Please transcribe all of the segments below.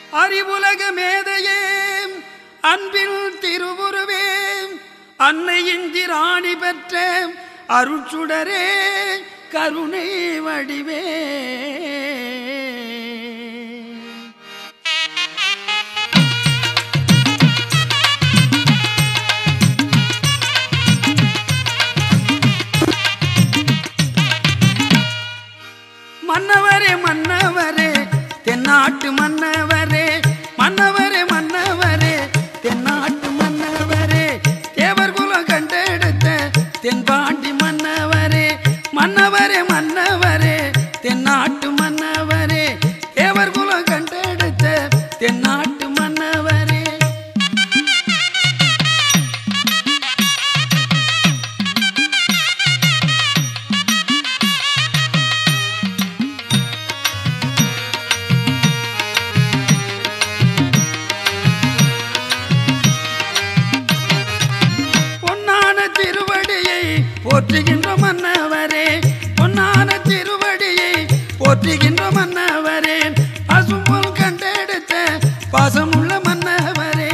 அறிவுலக மேதையே அன்பில் திருவுருவே அன்னை இந்திராணி பெற்ற அருட்சுடரே கருணை வடிவே மன்னவரே மன்னவரே தென்னாட்டு மன்னவரே மன்னவரே மன்னவரே தென்னாட்டு மன்னவரே தேவர் குலம் கண்டெடுத்த தென்பாண்டி மன்னவரே மன்னவரே மன்னவரே தென்னாட்டு மன்னவரே தேவர் குலம் கண்டெடுத்த தென்னாட்டு மன்னவரே பொன்னான திருவடியை போற்றுகின்ற மன்னவரே பொன்னான திருவடியை போற்றுகின்ற மன்னவரே பசும்பொன் கண்டெடுத்த பாசமுள்ள மன்னவரே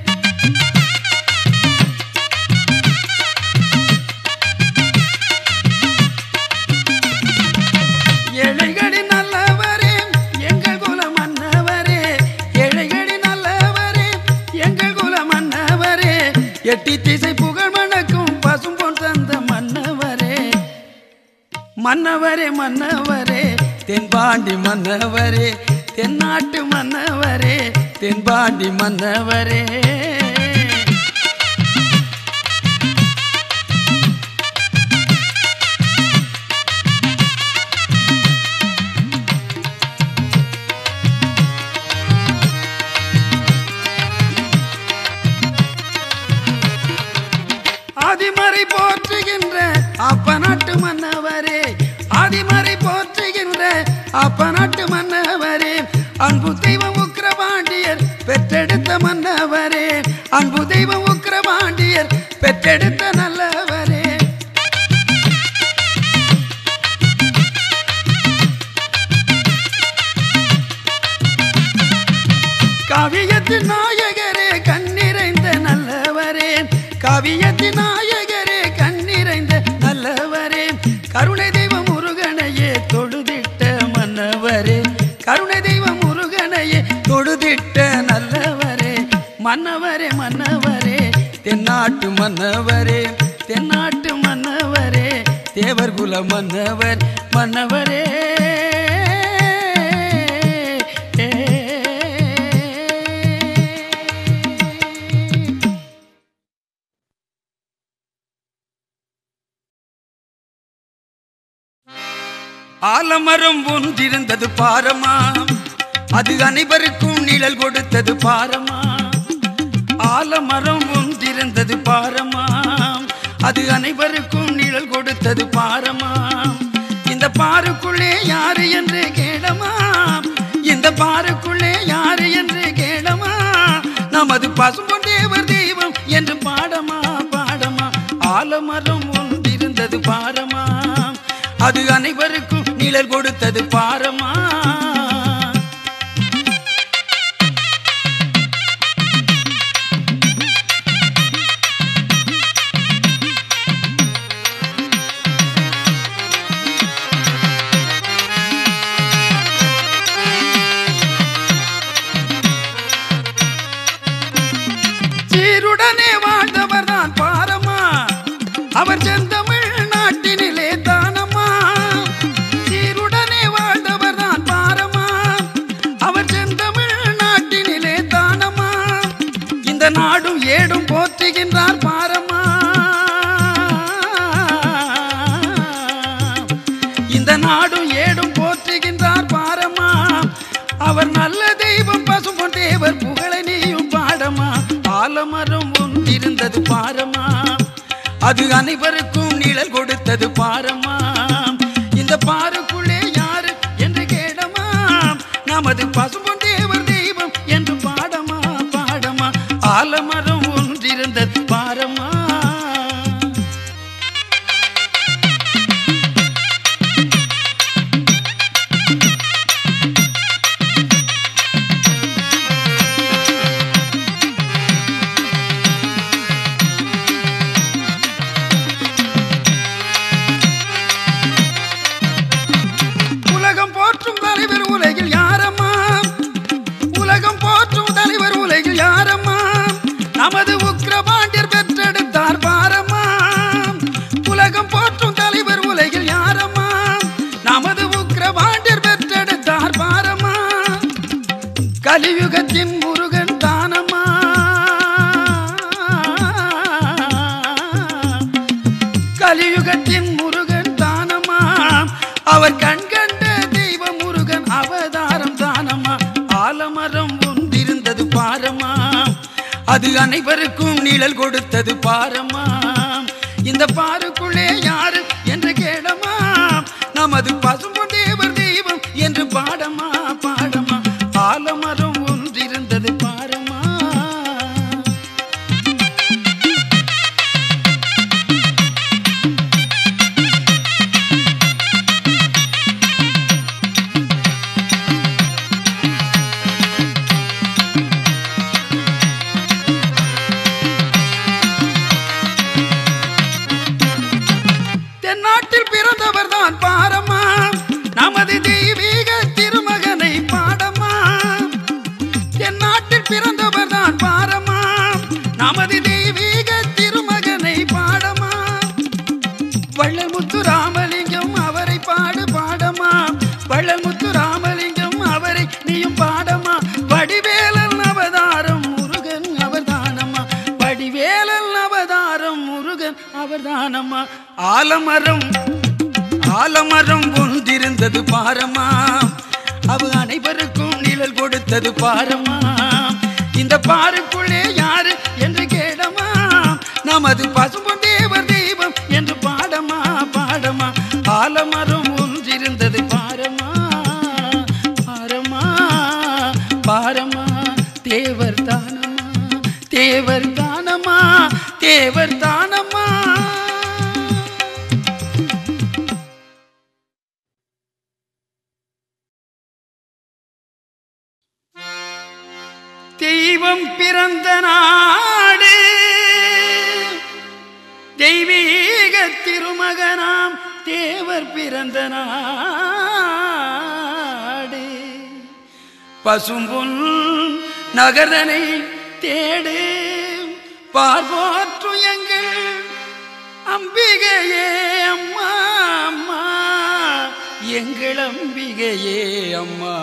ஏழைகளின் நல்லவரே எங்கள் குல மன்னவரே ஏழைகளின் நல்லவரே எங்கள் குல மன்னவரே எட்டி திசை புகழ் மணக்கும் பசும் பொன் தந்த மன்னவரே மன்னவரே மன்னவரே தென்பாண்டி மன்னவரே தென்னாட்டு மன்னவரே தென்பாண்டி மன்னவரே ஆதிமறை போற்றுகின்ற அப்ப நாட்டு மன்னவரே ஆதிமறை போற்றுகின்ற அப்ப நாட்டு மன்னவரே அன்பு தெய்வம் உக்கிரபாண்டியர் பெற்றெடுத்த மன்னவரே அன்பு தெய்வம் உக்கிரபாண்டியர் பெற்றெடுத்த நல்லவரே கவியத்தின் நாயகரே கண்ணிறைந்த நல்லவரே கவியத்தின் நாயகரே கண்ணிறைந்த நல்லவரே கருணை தெய்வம் முருகனையே தொழுதிட்ட மன்னவரே கருணை தெய்வம் முருகனையே தொழுதிட்ட நல்லவரே மன்னவரே மன்னவரே தென்னாட்டு மன்னவரே தென்னாட்டு மன்னவரே தேவர் குல மன்னவர் மன்னவரே ஆலமரம் ஒன்றிருந்தது பாரமா அது அனைவருக்கும் நிழல் கொடுத்தது பாரமா ஆலமரம் ஒன்றிருந்தது பாரமா அது அனைவருக்கும் நிழல் கொடுத்தது பாரமா இந்த பாருக்குள்ளே யாரு என்று கேளமா இந்த பாருக்குள்ளே யாரு என்று கேளமா நமது பசும்பொன் தேவர் தெய்வம் என்று பாடமா பாடமா ஆலமரம் ஒன்றிருந்தது பாரமா அது அனைவருக்கும் நிழல் கொடுத்தது பாரமா சீருடனே வாழ்ந்தவர் தான் பாரமா அவர் செந்தமிழ் நாட்டினிலே தானமா சீருடனே வாழ்ந்தவர் தான் பாரமா அவர் செந்தமிழ் நாட்டினிலே தானமா இந்த நாடும் ஏடும் போற்றுகின்றார் பாரமா இந்த நாடும் ஏடும் போற்றுகின்றார் பாரமா அவர் நல்ல தெய்வம் பசும்பொன் தேவர் புகழை நீயும் பாடமா ஆலமரம் ஒன்றிருந்தது பாரமா அது அனைவருக்கும் நிழல் கொடுத்தது பாரமா இந்த பாருக்குள்ளே யாரு என்று கேடமா நமது பசும்பொன் தேவர் தெய்வம் என்று பாடமா பாடமா ஆலமரம் ஒன்றிருந்தது பாரமா கலியுகத்தின் முருகன் தானம்மா கலியுகத்தின் முருகன் தானம்மா அவர் கண் கண்ட தெய்வ முருகன் அவதாரம் தானம்மா ஆலமரம் ஒன்றிருந்தது பாரம்மா அது அனைவருக்கும் நிழல் கொடுத்தது பாரம்மா இந்த பாருக்குள்ளே யாரு என்று கேடமா நமது பசும்பு தேவர் தெய்வம் என்று பாடமா பாடமா ஆலமரம் ஒன்றிருந்தது பாரம்மா தென்னாட்டில் பிறந்தவர் தான் பாரம்மா நமது தெய்வீக திருமகனை பாடம்மா தென்னாட்டில் பிறந்தவர் தான் பாரம்மா நமது தெய்வீக திருமகனை பாடம்மா வள்ளல் முத்து ராமலிங்கம் அவரை பாடு பாடமா வள்ளல் முத்து ராமலிங்கம் அவரை நீயும் பாடமா வடிவேலன் அவதாரம் முருகன் அவதானம்மா வடிவேலன் அவதாரம் முருகன் அவதானம்மா ஆலமரம் ஆலமரம் ஒன்றிருந்தது பாரமா அவ அனைவருக்கும் நிழல் கொடுத்தது பாரமா இந்த பாருக்குள்ளே யாரு என்று கேடமா நமது பசும்பொன் தேவர் தெய்வம் என்று பாடமா பாடமா ஆலமரம் ஒன்றிருந்தது பாரமா பாரமா பாரமா தேவர் தானமா தேவர் தானமா தேவர் தானமா தெய்வம் பிறந்த நாடு தெய்வீக திருமகனாம் தேவர் பிறந்த நாடு பசும்பொன் நகரனை தேடு பார்போற்று எங்கள் அம்பிகையே அம்மா அம்மா எங்கள் அம்பிகையே அம்மா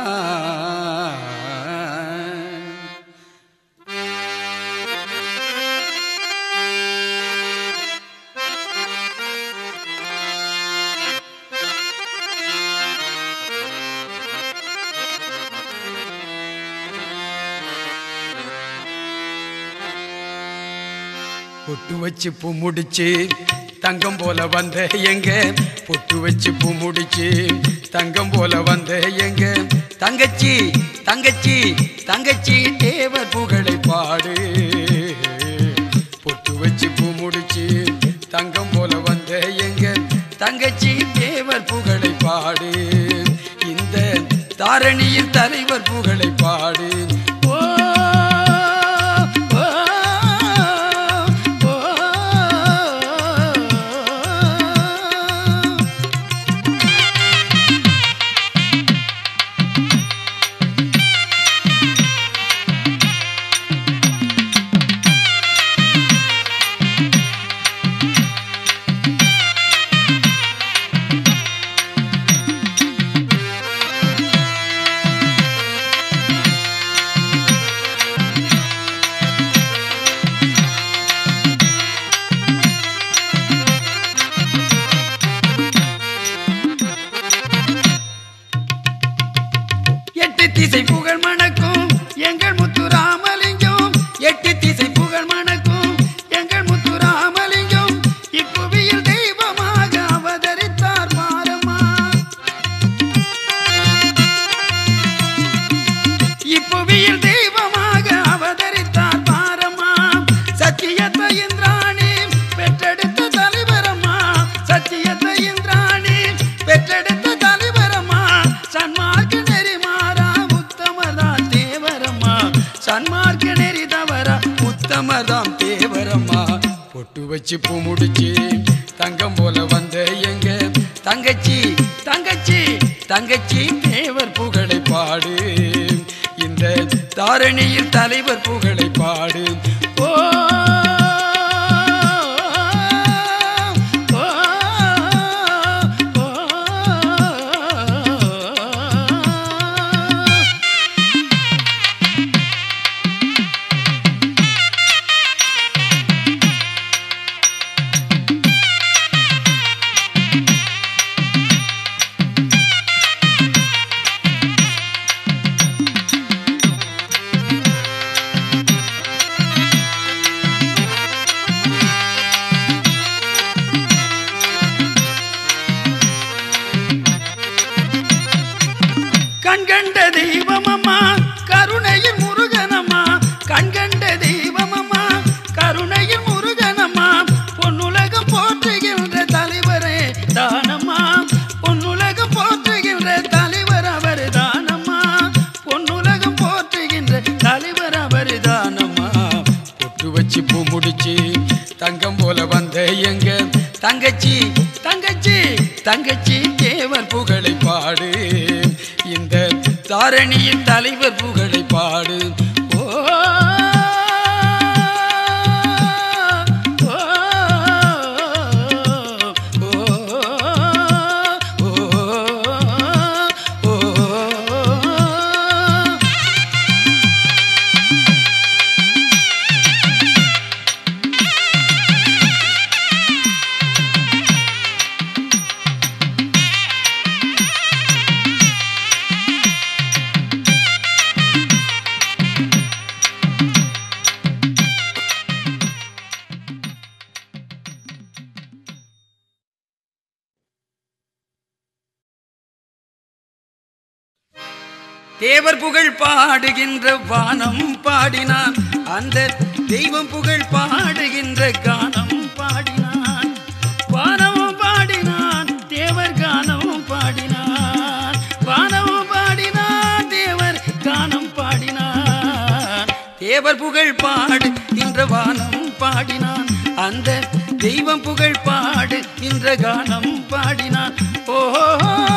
பொட்டு வச்சு பூ முடிச்சு தங்கம் போல வந்த எங்க பொட்டு வச்சு பூ முடிச்சு தங்கம் போல வந்த எங்க தங்கச்சி தங்கச்சி தங்கச்சி தேவர் புகழை பாடு பொட்டு வச்சு பூ முடிச்சு தங்கம் போல வந்த எங்க தங்கச்சி தேவர் புகழை பாடு இந்த தாரணியில் தலைவர் புகழை பாடு ஓ ஓ, ஓ, ஓ. எட்டு திசை புகழ் மணக்கும் எங்கள் முத்து ராமலிங்கம் எட்டு திசை புகழ் மணக்கும் எங்கள் முத்து ராமலிங்கம் இப்புவியில் தெய்வமாக அவதரித்தார் பாரமா இப்புவியில் தெய்வமாக அவதரித்தார் பாரமா சத்தியத்தை இந்திராணி பெற்றெடுத்த தலைவரம்மா சத்தியத்தை இந்திராணி பெற்றெடுத்த தலைவரம்மா சன்மார்க்க நெறி மாறா உத்தமர்தான் தேவரம்மா சன்மார்க்க நெறி தவறா உத்தமர்தாம் தேவரம்மா பொட்டு வச்சு பூ முடிச்சு தங்கம் போல வந்த எங்க தங்கச்சி தங்கச்சி தங்கச்சி தேவர் புகழை பாடு இந்த தாரணியில் தலைவர் புகழை பாடு ஓ ஓ, ஓ, ஓ. கண்கண்ட தெய்வமம்மா கருணையின் முருகனம்மா கண்கண்ட தெய்வமம்மா கருணையின் முருகனம்மா பொன்னுலகம் போற்றுகின்ற தலைவரே தானம்மா பொன்னுலகம் போற்றுகின்ற தலைவர் அவர் தானம்மா பொன்னுலகம் போற்றுகின்ற தலைவர் அவர் தானம்மா பொட்டு வச்சு பூ முடிச்சு தங்கம் போல வந்த எங்க தங்கச்சி தங்கச்சி தங்கச்சி தேவர் புகழை பாடு இந்த தாரணியின் தலைவர் புகழை பாடு ஓ ஓ, ஓ, ஓ, ஓ. தேவர் புகழ் பாடுகின்ற வானம் பாடினான் அந்த தெய்வம் புகழ் பாடுகின்ற கானம் பாடினான் வானமும் பாடினான் தேவர் கானமும் பாடினான் வானமும் பாடினான் தேவர் கானம் பாடினான் தேவர் புகழ் பாடுகின்ற வானம் பாடினான் அந்த தெய்வம் புகழ் பாடுகின்ற கானம் பாடினான் ஓஹோ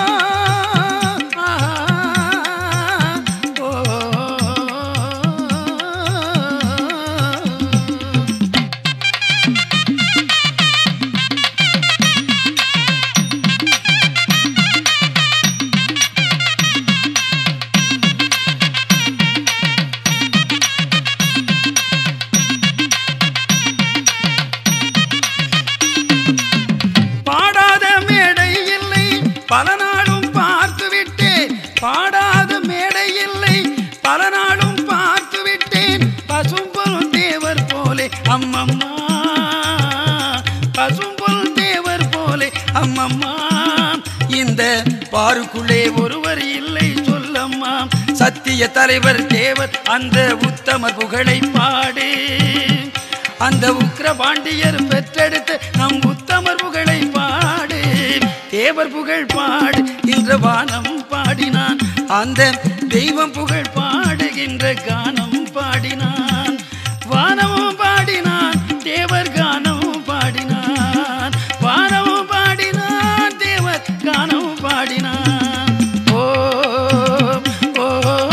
பாடாத மேடை இல்லை பல நாளும் பார்த்து விட்டேன் பாடாத மேடை இல்லை பல நாளும் பார்த்து விட்டேன் பசும்பொல் தேவர் போலே அம்மம்மா பசும்பொல் தேவர் போலே அம்மம்மா இந்த பாருக்குள்ளே ஒருவர் இல்லை சொல்லம்மா சத்திய தலைவர் தேவர் அந்த உத்தமர் புகழை பாடு அந்த உக்ர பாண்டியர் பெற்றெடுத்த நம் உத்தமர் புகழை பாடு தேவர் புகழ் பாடு என்ற வானம் பாடினான் அந்த தெய்வம் புகழ் பாடுகின்ற கானம் பாடினான் வானமும் பாடினான் தேவர் கானமும் பாடினான் வானமும் பாடினான் தேவர் கானமும் பாடினான் ஓ ஓ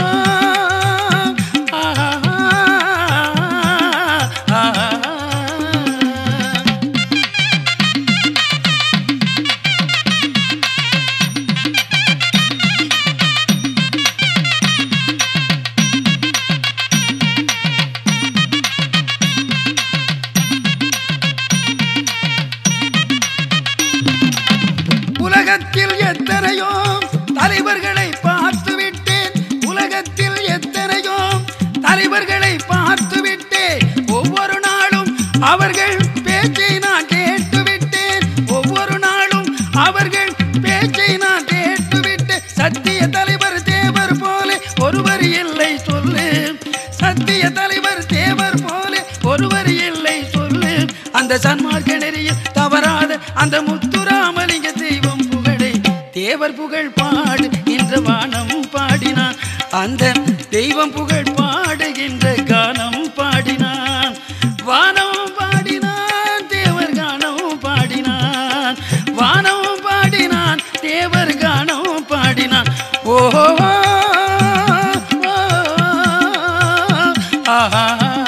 ஆஹா ஆஹா உலகத்தில் எத்தனையோ தலைவர்களை பார்த்து விட்டேன் உலகத்தில் எத்தனையோ தலைவர்களை பார்த்து விட்டேன் ஒவ்வொரு நாளும் அவர்கள் பேச்சை நான் கேட்டு விட்டேன் ஒவ்வொரு நாளும் அவர்கள் பேச்சை நான் கேட்டு விட்டேன் சத்திய தலைவர் தேவர் போல ஒருவர் இல்லை சொல்லு சத்திய தலைவர் தேவர் போல ஒருவர் இல்லை சொல்லு அந்த சன்மார்க்க நெறியில் தவறாத அந்த முத்துராமலிங்க தெய்வம் புகழை தேவர் புகழ் பாடு என்ற வானம் பாடினான் அந்த தெய்வம் புகழ் பாடுகின்ற கானம் பாடினான் வானம் பாடினான் தேவர் கானம் பாடினான் வானம் பாடினான் தேவர் கானம் பாடினான் ஓஹோ ஆஹா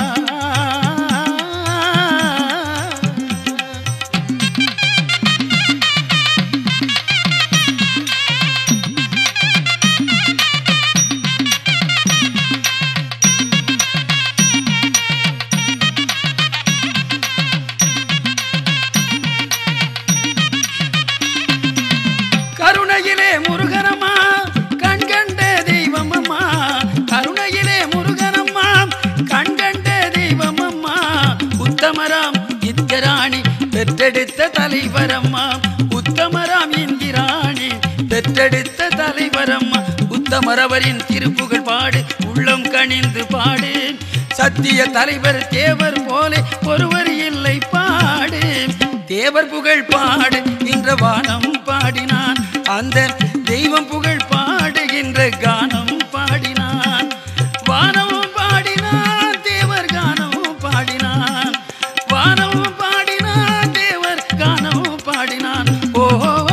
கருணையிலே முருகனம்மா கண்கண்ட தெய்வமம்மா கருணையிலே முருகனம்மா கண்கண்ட தெய்வமம்மா உத்தமராம் இந்திராணி பெற்றெடுத்த தலைவரம்மா உத்தமராம் இந்திராணி பெற்றெடுத்த தலைவரம்மா உத்தம உத்தமரவரின் திருப்புகழ் பாடு உள்ளம் கனிந்து பாடு சத்திய தலைவர் தேவர் போலே ஒருவர் இல்லை பாடு தேவர் புகழ் பாடு என்ற வானம் பாடினான் அந்த தெய்வம் புகழ் பாடுகின்ற கானம் பாடினான் வானமும் பாடினான் தேவர் கானமும் பாடினான் வானமும் பாடினான் தேவர் கானமும் பாடினான் ஓ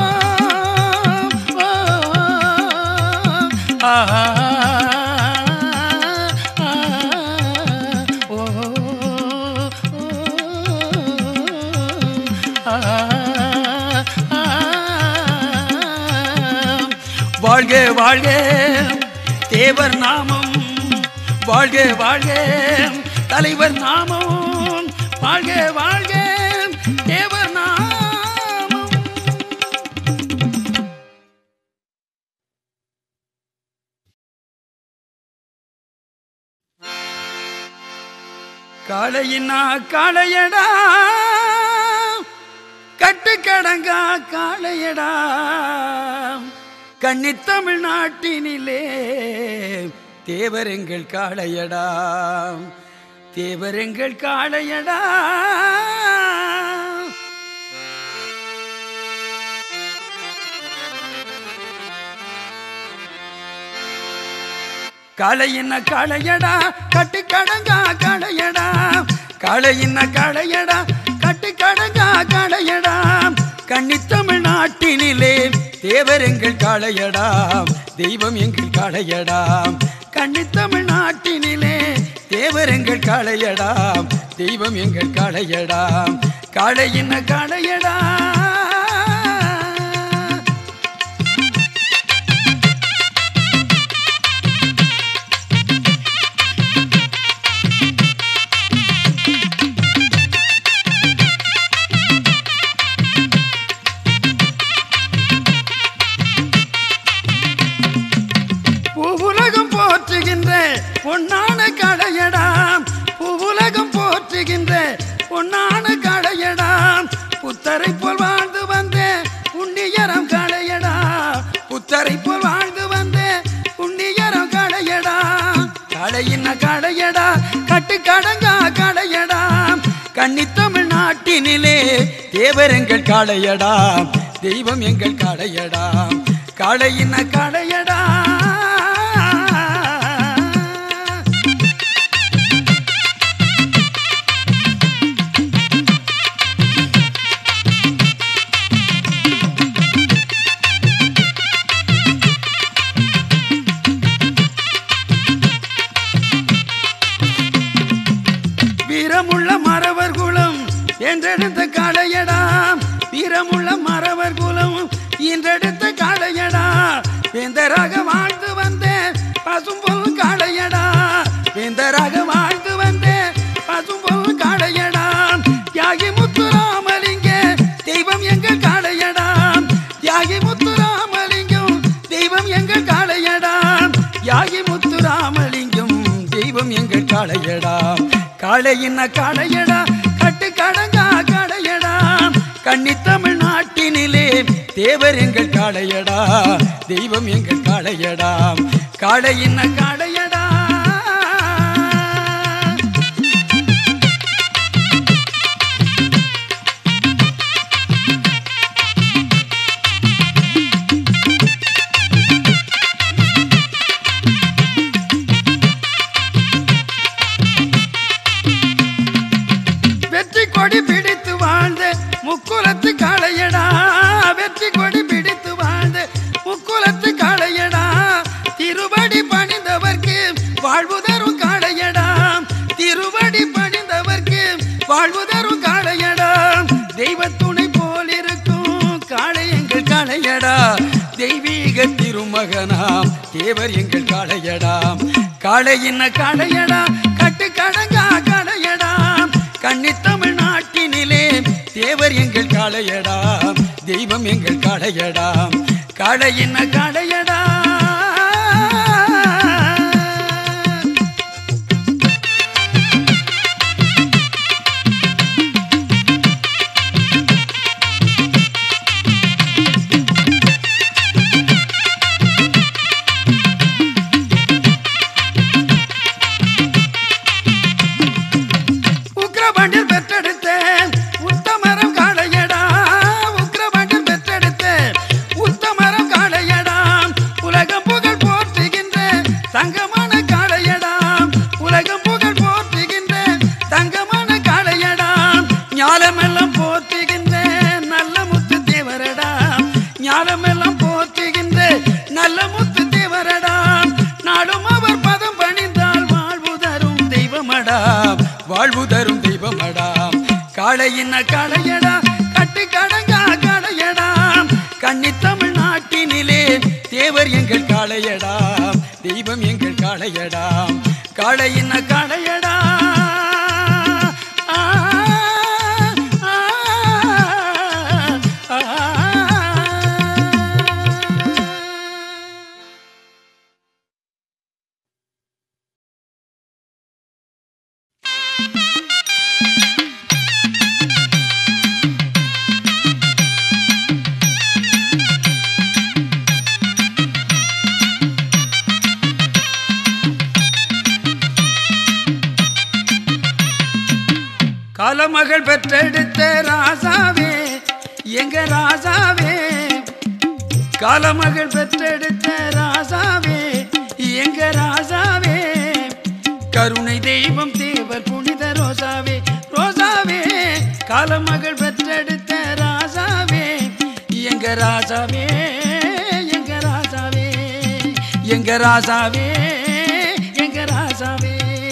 ஓ, ஆ, ஓ, ஆ, வாழ்க வாழ்க தேவர் நாமம் வாழ்க வாழ்க தலைவர் நாமம் வாழ்க வாழ்க தேவர் நாமம் காளையினா காளையடா கட்டுக்கடங்கா காளையடா கன்னி தமிழ்நாட்டினிலே தேவரெங்கள் காளையடா தேவரெங்கள் காளையடா காளையின காளையடா கட்டு கடங்கா காளையடா காளையின காளையடா கட்டு கடங்கா காளையடா கன்னி தமிழ்நாட்டினிலே தேவர் எங்கள் காளையடா தெய்வம் எங்கள் காளையடா கன்னி தமிழ்நாட்டினிலே தேவர் எங்கள் காளையடா தெய்வம் எங்கள் காளையடா காளையின காளையடா பூவுலகம் போற்றுகின்ற பொன்னான கடையடா பூவுலகம் போற்றுகின்ற பொன்னான கடையடா புத்தரை போல் வாழ்ந்து வந்த புண்ணியரம் கடையடா புத்தரை போல் வாழ்ந்து வந்த புண்ணியரம் கடையடா கடையின கடையடா கட்டு கடங்கா கடையடா கன்னி தமிழ்நாட்டினிலே தேவரெங்கள் காளையடா தெய்வம் எங்கள் காளையடா காளையின காளையடா வீரமுள்ள மறவர் குலம் என்றெடுத்த காளையடா வீரமுள்ள மறவர் குலம் என்றெடுத்த காளையடா வேந்தராக வாழ்ந்து வந்த பசும்பொல் காளையடா வேந்தராக வாழ்ந்து வந்த பசும்பொல் காளையடா தியாகி முத்துராமலிங்க தெய்வம் எங்கள் காளையடா தியாகி முத்துராமலிங்கம் தெய்வம் எங்கள் காளையடா தியாகி முத்துராமலிங்கம் தெய்வம் எங்கள் காளையடா காளையின காளையடா கட்டு கடங்கா காளையடா கன்னி தமிழ்நாட்டினிலே தேவர் எங்கள் காளையடா தெய்வம் எங்கள் காளையடா காளையின காளையடா வெற்றி கொடி பிடித்து வாழ்ந்த முக்குலத்து காளையடா வெற்றி கொடி பிடித்து வாழ்ந்த முக்குலத்து காளையடா திருவடி பணிந்தவர்க்கு வாழ்வு தரும் காளையடா திருவடி பணிந்தவர்க்கு வாழ்வு தரும் காளையடா தெய்வ துணை போல் இருக்கும் காளை எங்கள் காளையடா தெய்வீக திருமகனாம் தேவர் எங்கள் காளையடாம் காளையின காளையடா கட்டு கடங்கா காளையடா கன்னி தமிழ்நாட்டினிலே தேவர் எங்கள் காளையடா தெய்வம் எங்கள் காளையடா காளையின காளையடா காளையடா வாழ்வு தரும் தெய்வமடா காளையின காளையடா கட்டு கடங்கா காளையடா கன்னி தமிழ்நாட்டினிலே தேவர் எங்கள் காளையடா தெய்வம் எங்கள் காளையடா காளையின காளையடா ஆ, ஆ, ஆ, ஆ. காலமகள் பெற்றெடுத்த ராசாவே எங்க ராசாவே காலமகள் பெற்றெடுத்த ராசாவே எங்க ராசாவே கருணை தெய்வம் தேவர் புனித ரோசாவே ரோசாவே காலமகள் பெற்றெடுத்த ராசாவே எங்க ராசாவே எங்க ராசாவே எங்க ராசாவே எங்க ராசாவே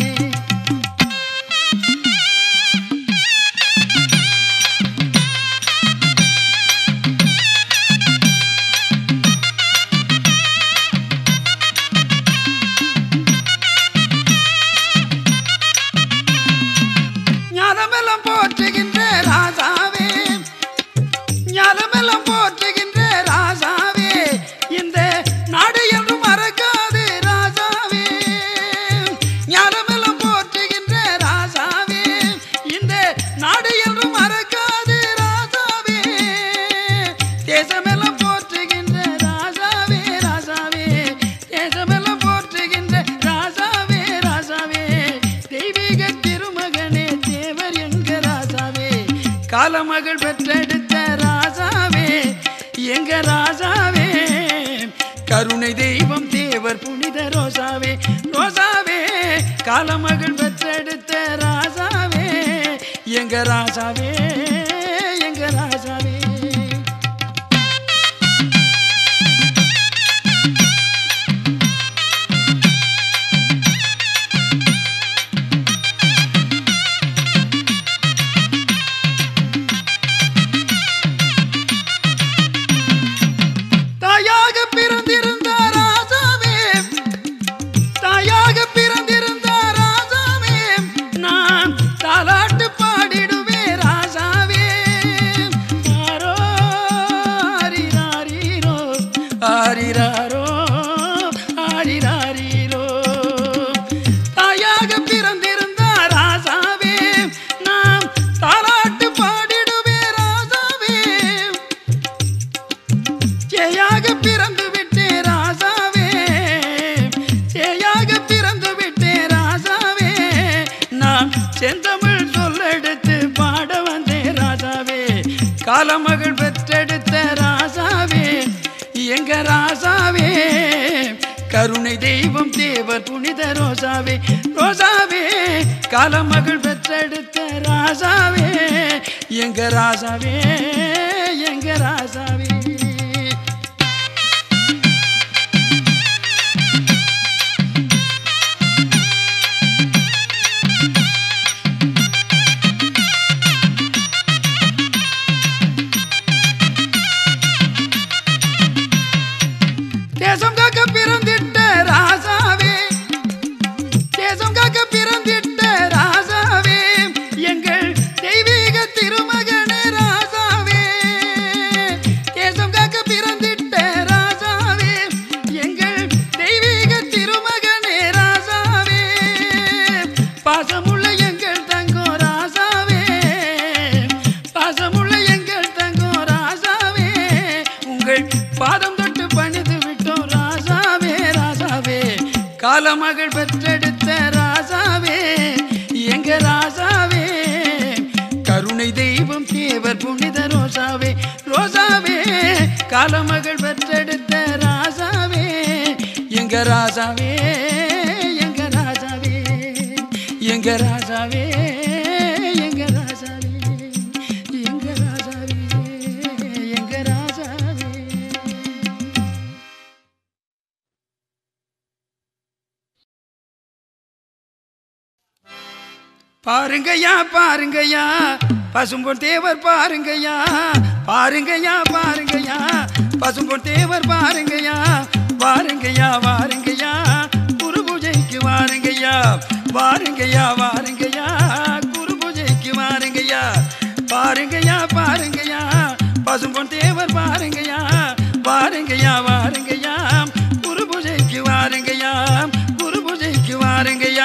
ஞானமெல்லாம் போற்றுகின்ற ராசாவே ஞானமெல்லாம் போற்றுகின்ற ராசாவே இந்த நாடு என்றும் மறக்காது ராசாவே ஞானமெல்லாம் போற்றுகின்ற ராசாவே இந்த நாடு என்றும் மறக்காது ராசாவே தேசமெல்லாம் போற்றுகின்ற ராசாவே ராசாவே தேசமெல்லாம் போற்றுகின்ற ராசாவே ராசாவே தெய்வீக திருமகனே தேவர் எங்க ராசாவே காலமகள் பெற்றெடுத்த ராசாவே எங்க ராசாவே கருணை தெய்வம் தேவர் புனித ரோசாவே ரோசாவே காலமகள் பெற்றெடுத்த ராசாவே எங்க ராசாவே எங்க ராசாவே தாயாக பிறந்திருந்த ராசாவே தாயாக பிறந்திருந்த ராசாவே நான் தாலாட்டு பாடிடுவே ராசாவே ஆரோ ஆரிராரீரோ ஆரிராரோ ஆரிராரீரோ தாயாக பிறந்திருந்த ராசாவே நான் தாலாட்டு பாடிடுவே ராசாவே சேயாக பிறந்து விட்டே ராசாவே சேயாக பிறந்து விட்டே ராசாவே நான் செந்தமிழ் சொல்லெடுத்து பாட வந்தேன் ராசாவே காலமகள் பெற்றெடுத்த ராசாவே எங்க ராசாவே கருணை தெய்வம் தேவர் புனித ரோசாவே ரோசாவே காலமகள் பெற்றெடுத்த ராசாவே எங்க ராசாவே எங்க ராசாவே தேசம் காக்க பிறந்திட்ட ராசாவே தேசம் காக்க பிறந்திட்ட ராசாவே எங்கள் தெய்வீக திருமகனே ராசாவே தேசம் காக்க பிறந்திட்ட ராசாவே எங்கள் தெய்வீக திருமகனே ராசாவே பாசமுள்ள எங்கள் தங்கோ ராசாவே பாசமுள்ள எங்கள் தங்கோ ராசாவே உங்கள் பாதம் தொட்டு பணிந்து விட்டோம் ராசாவே ராசாவே காலமகள் பெற்றெடுத்த ராசாவே எங்க ராசாவே கருணை தெய்வம் தேவர் புனித ரோசாவே ரோசாவே காலமகள் பெற்றெடுத்த ராசாவே எங்க ராசாவே எங்க ராசாவே எங்க ராசாவே எங்க ராசாவே எங்க ராசாவே எங்க ராசாவே பாருங்கய்யா பாருங்கய்யா பசும்பொன் தேவர் பாருங்கய்யா பாருங்கய்யா பாருங்கய்யா பசும்பொன் தேவர் பாருங்கய்யா வாருங்கய்யா வாருங்கய்யா குரு பூஜைக்கு வாருங்கய்யா வாருங்கய்யா வாருங்கய்யா குரு பூஜைக்கு வாருங்கய்யா பாருங்கய்யா பாருங்கய்யா பசும்பொன் தேவர் பாருங்கய்யா வாருங்கய்யா வாருங்கய்யா குரு பூஜைக்கு வாருங்கய்யா குரு பூஜைக்கு வாருங்கய்யா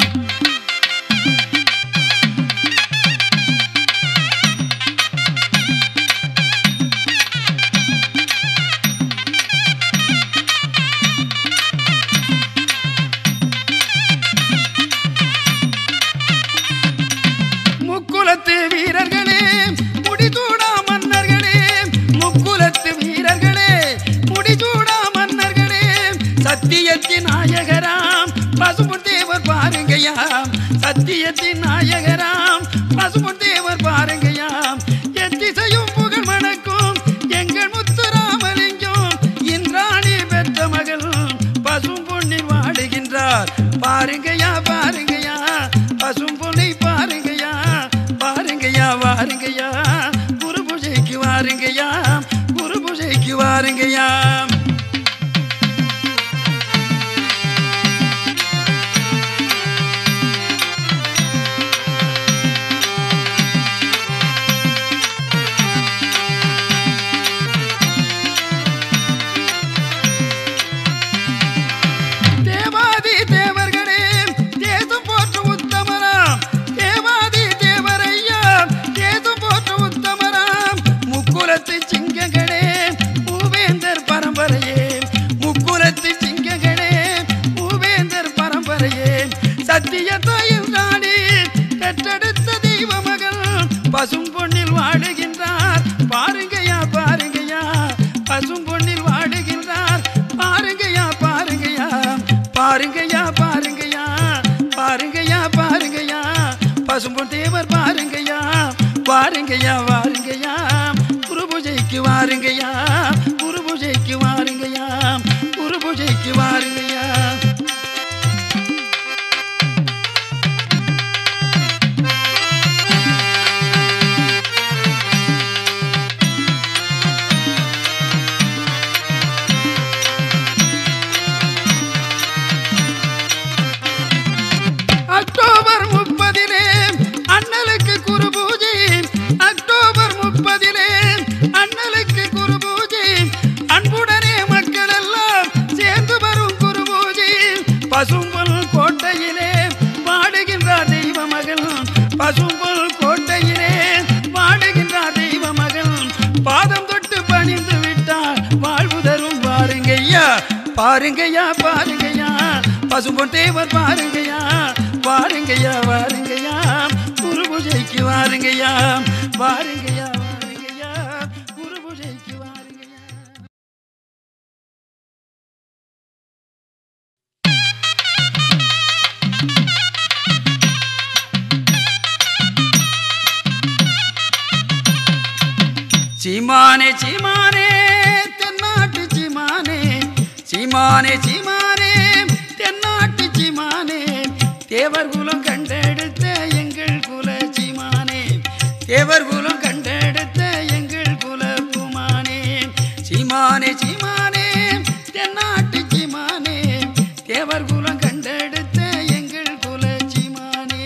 முக்குலத்து வீரர்களே முடிசூடா மன்னர்களே முக்குலத்து வீரர்களே முடிசூடா மன்னர்களே சத்தியத்தின் நாயகராம் பசுபொன் தேவர் பாருங்கயாம் சத்தியத்தின் நாயகராம் பசுபொன் தேவர் பாருங்கயாம் எத்திசையும் புகழ் மணக்கும் எங்கள் முத்துராமலிங்கம் இந்திராணி பெற்ற மகள் பசும் பொன்னில் வாடுகின்றார் பாருங்கயா பாருங்கயா பசும் பொன்னை பாருங்கயா பாருங்கயா வாருங்கயா குரு பூஜைக்கு வாருங்கயா குரு பூஜைக்கு வாருங்கயா தேவாதி தேவர்களே தேசம் போற்று உத்தமராம் தேவாதி தேவரையா தேசம் போற்று உத்தமராம் முக்குலத்து சிங்கங்களே மூவேந்தர் பரம்பரையே முக்குலத்து சிங்கங்களே மூவேந்தர் பரம்பரையே சத்திய தாயின் நாடி பெற்றெடுத்த தெய்வ மகள் பசும் பொன்னில் வாடுகின்றார் பாருங்கயா பாருங்கயா பசும் பொன்னில் வாடுகின்றார் பாருங்கயா பாருங்கயா பாருங்கயா பாருங்கயா பாருங்கயா பாருங்கயா பசும்பொன் தேவர் பாருங்கயா வாருங்கயா வாருங்கயா குரு பூஜைக்கு வாருங்கயா குரு பூஜைக்கு வாருங்கயா குரு பூஜைக்கு வாருங்கயா அக்டோபர் முப்பதிலே அண்ணலுக்கு குரு பூஜை அக்டோபர் முப்பதிலே அண்ணலுக்கு குரு பூஜை அன்புடனே மக்கள் எல்லாம் சேர்ந்து வரும் குரு பூஜை பசும்பொல் கோட்டையிலே பாடுகின்றார் தெய்வ மகள் பசும்பொல் கோட்டையிலே பாடுகின்றார் தெய்வ மகள் பாதம் தொட்டு பணிந்து விட்டார் வாழ்வு தரும் பாருங்கய்யா பாருங்கய்யா பாருங்கய்யா பசும்பொன் தேவர் பாருங்கய்யா வாருங்கய்யா வாருங்கய்யா குரு பூஜைக்கு வாருங்கய்யா வாருங்கய்யா வாருங்கய்யா குரு பூஜைக்கு வாருங்கய்யா சீமானே சீமானே தென்னாட்டு சீமானே சீமானே சீமானே தென்னாட்டு சீமானே தேவர் குலம் கண்டெடுத்த எங்கள் குல சீமானே தேவர் குலம் கண்டெடுத்த எங்கள் குல பூமானே சீமானே சீமானே தென்னாட்டு சீமானே தேவர் குலம் கண்டெடுத்த எங்கள் குல சீமானே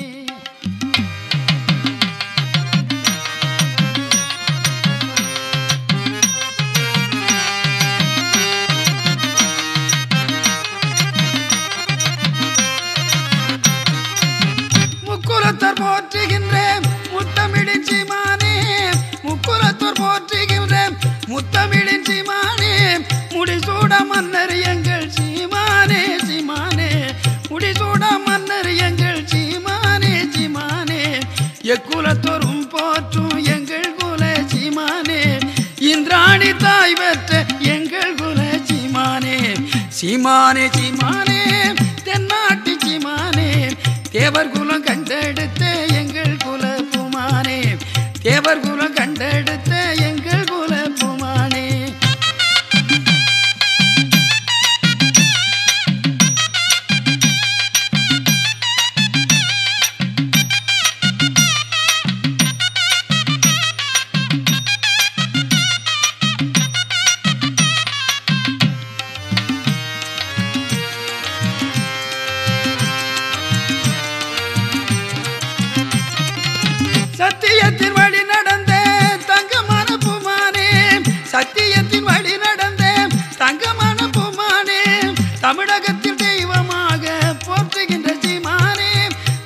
முக்குலத்தர் போற்றுகின்ற முத்தமிழின் சீமானே முக்குலத்தர் போற்றுகின்ற முத்தமிழின் சீமானே முடிசூட மன்னர் எங்கள் சீமானே சீமானே முடிசூட மன்னர் எங்கள் சீமானே சீமானே எக்குலத்தோறும் போற்றும் எங்கள் குல சீமானே இந்திராணி தாய் பெற்ற எங்கள் குல சீமானே சீமானே சீமானே தென்னாட்டு சீமானே தேவர் குலம் கண்டெடுத்த எங்கள் குல புமானே தேவர் குலம் கண்டெடுத்த எங்கள் குல புமானே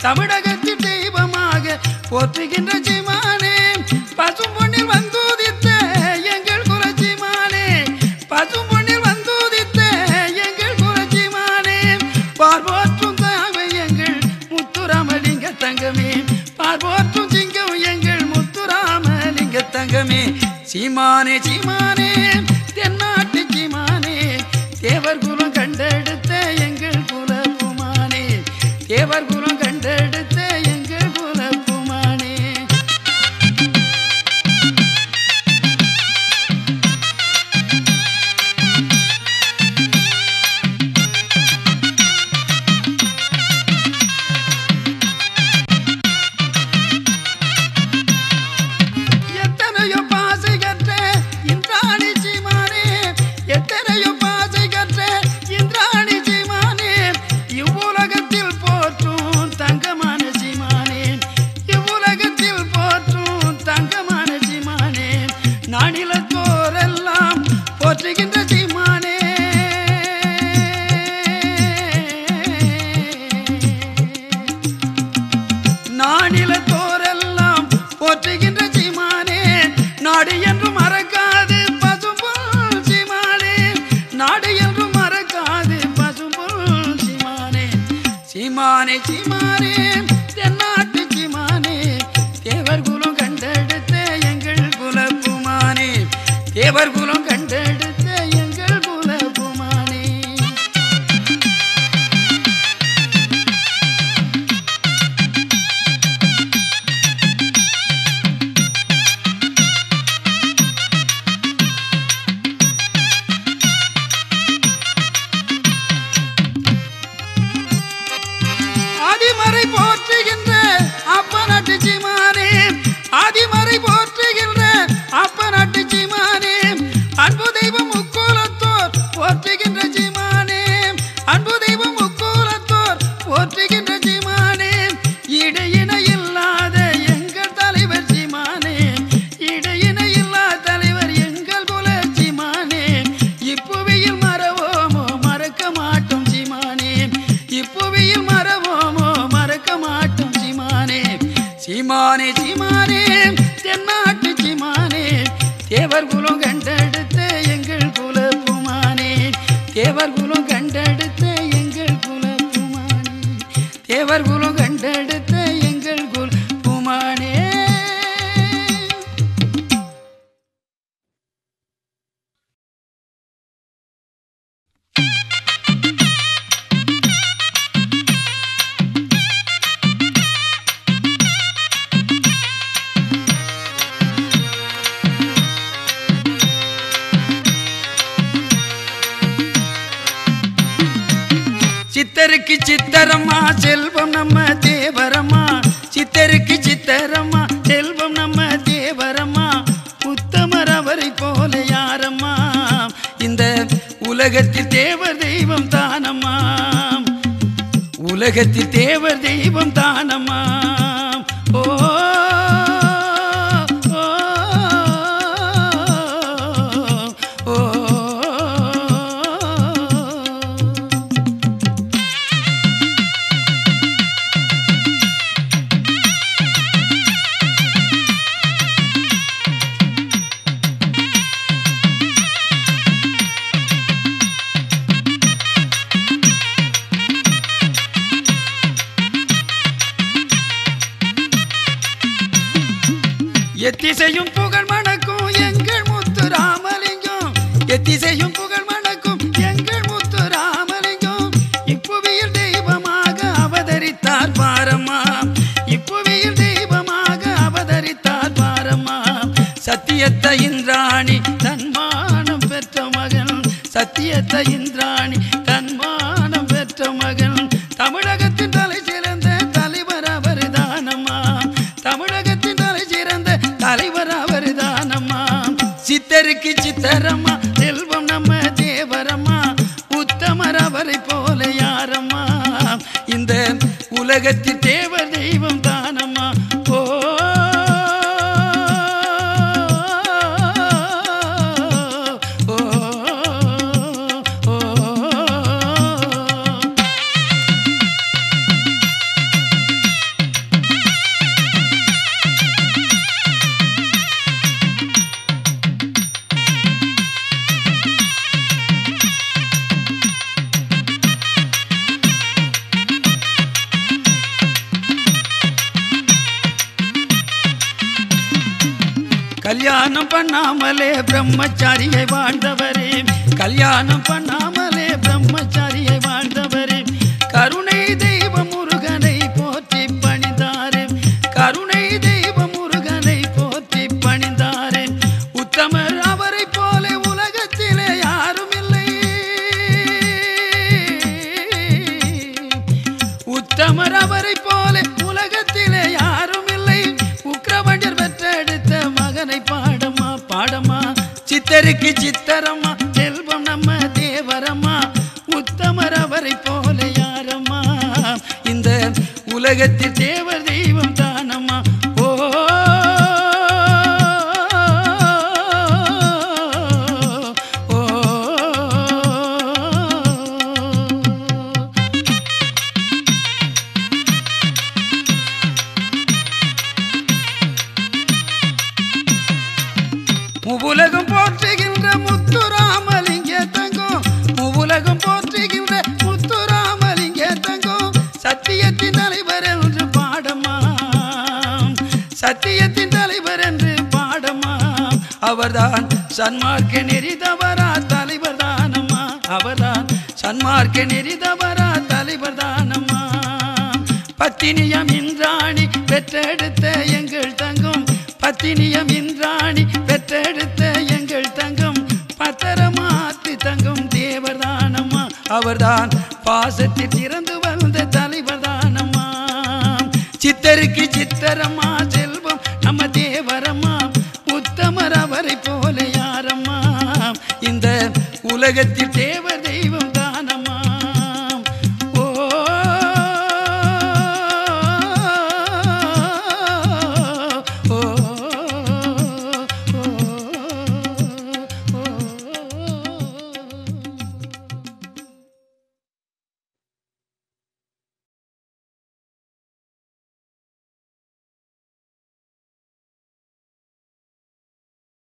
தமிழகத்தின் தெய்வமாக போற்றுகின்ற சீமானே பசும் பொன்னில் வந்துதித்த எங்கள் குலச்சிமானே பசும் பொன்னில் வந்துதித்த எங்கள் குலச்சிமானே பார்வோற்றும் தாவை எங்கள் முத்துராமலிங்க தங்கமே பார்வோற்றும் சிங்கம் எங்கள் முத்துராமலிங்க தங்கமே சீமானே சீமானே தென்னாட்டு சீமானே தேவர் குலம் கண்டெடுத்த எங்கள் குலப்புமானே தேவர் குலம் கண்டெடுத்த எங்கள் குலப்புமானே எத்தனையோ பாசை கற்ற இந்திராணி சீமானே எத்தனையோ பாசை கற்ற இந்திராணி சீமானே இவ்வுலகத்தில் போற்றும் தங்கமான சீமானே இவ்வுலகத்தில் போற்றும் தங்கமான சீமானே நானிலத்தோரெல்லாம் போற்றுகின்ற சீமானே நானிலத்தோரெல்லாம் போற்றுகின்ற சீமானே நாடு என்றும் மறக்காது பசும்பொல் சீமானே நாடு என்றும் மறக்காது பசும்பொல் சீமானே சீமானே சீமானே தென்னாட்டு சீமானே தேவர் குலம் கண்டெடுத்த எங்கள் குலப்புமானே தேவர் குலம் கண்டெடுத்த எங்கள் குலப்புமானே ஆதிமறை போற்றுகின்ற அப்ப நாட்டு சீமானே ஆதிமறை போற்றுகின்ற அப்ப நாட்டு சீமானே அன்பு தெய்வம் முக்கோலத்தோர் போற்றுகின்ற சீமானே அன்பு தெய்வம் முக்கோலத்தோர் போற்றுகின்ற சீமானே இடையின இல்லாத எங்கள் தலைவர் சீமானே இடையின இல்லாத தலைவர் எங்கள் குல சீமானே இப்புவியில் மறவோமோ மறக்க மாட்டோம் சீமானே இப்புவியில் மறவோமோ மறக்க மாட்டோம் சீமானே சீமானே சீமானே தென்னாட்டு சீமானே தேவர் குலம் கண்டெடுத்த எங்கள் குலப்புமானே தேவர் குலம் கண்டெடுத்த எங்கள் குலப்புமானே தேவர் குலம் கண்டெடுத்த எங்கள் குலப்புமானே சித்தருக்கு சித்தரம்மா செல்வம் நம்ம தேவரம்மா சித்தருக்கு சித்தரம்மா செல்வம் நம்ம தேவரம்மா உத்தமர் அவரை போல யாரம்மா இந்த உலகத்தில் தேவர் தெய்வம் தானம்மா உலகத்தில் தேவர் தெய்வம் தானம்மா ஓ ஓ, ஓ, ஓ. எத்திசையும் புகழ் மணக்கும் எங்கள் முத்து ராமலிங்கம் எத்திசையும் புகழ் மணக்கும் எங்கள் முத்து ராமலிங்கம் இப்புவியில் தெய்வமாக அவதரித்தார் பாரம்மா இப்புவியில் தெய்வமாக அவதரித்தார் பாரம்மா சத்தியத்த இந்திராணி தன்மானம் பெற்ற மகன் சத்தியத்த இந்திராணி தன்மானம் பெற்ற மகன் தமிழகத்தின் தலை சிறந்த தலைவர் அவர்தானம்மா தமிழகத்தின் தலை சிறந்த தலைவர் அவர்தானம்மா சித்தருக்கு சித்தரம்மா செல்வம் நம்ம தேவரம்மா உத்தமர் அவரை போல யாரம்மா இந்த உலகத்தில் தேவர் தெய்வம் தானம்மா ஓ ஓ, ஓ, ஓ. கல்யாணம் பண்ணாமலே பிரம்மச்சாரியை வாழ்ந்தவரே கல்யாணம் பண்ணாமலே பிரம்மச்சாரியை வாழ்ந்தவரே கருணை தெய்வ முருகனை போற்றி பணிந்தாரே கருணை தெய்வ முருகனை போற்றி பணிந்தாரே உத்தமர் அவரை போல உலகத்திலே யாரும் இல்லை உத்தமர் அவரை போல உலகத்திலே யாரும் இல்லை உக்ரவண்டர் பெற்றெடுத்த மகனை பாடமா பாடமா சித்தருக்கு சித்தரம்மா செல்வம் நம்ம தேவரம்மா உத்தமர் அவரை போல யாரம்மா இந்த உலகத்தில் தேவர் தெய்வம் தானம்மா ஓ ஓ மூவுலகம் போற்றுகின்ற முத்துராமலிங்க தங்கம் மூவுலகம் போற்றுகின்ற முத்துராமலிங்க தங்கம் சத்தியத்தின் தலைவர் என்று பாடமா சத்தியத்தின் தலைவர் என்று பாடமா அவர்தான் சன்மார்க்க நெறிதவரா தலைவர் தானம்மா அவர்தான் சன்மார்க்க நெறிதவரா தலைவர் தானம்மா பத்தினியம் இன்றாணி பெற்றெடுத்த எங்கள் தங்கம் பத்தினியம் இன்றாணி பெற்றெடுத்த எங்கள் தங்கம் பத்தரமாத்து தங்கம் தேவர்தானம்மா அவர்தான் பாசத்தில் திறந்து வந்த தலைவர் தானம்மா சித்தருக்கு சித்தரம்மா செல்வம் நம்ம தேவரம்மா உத்தமர் அவரை போல யாரம்மா இந்த உலகத்தில் தேவர் தெய்வ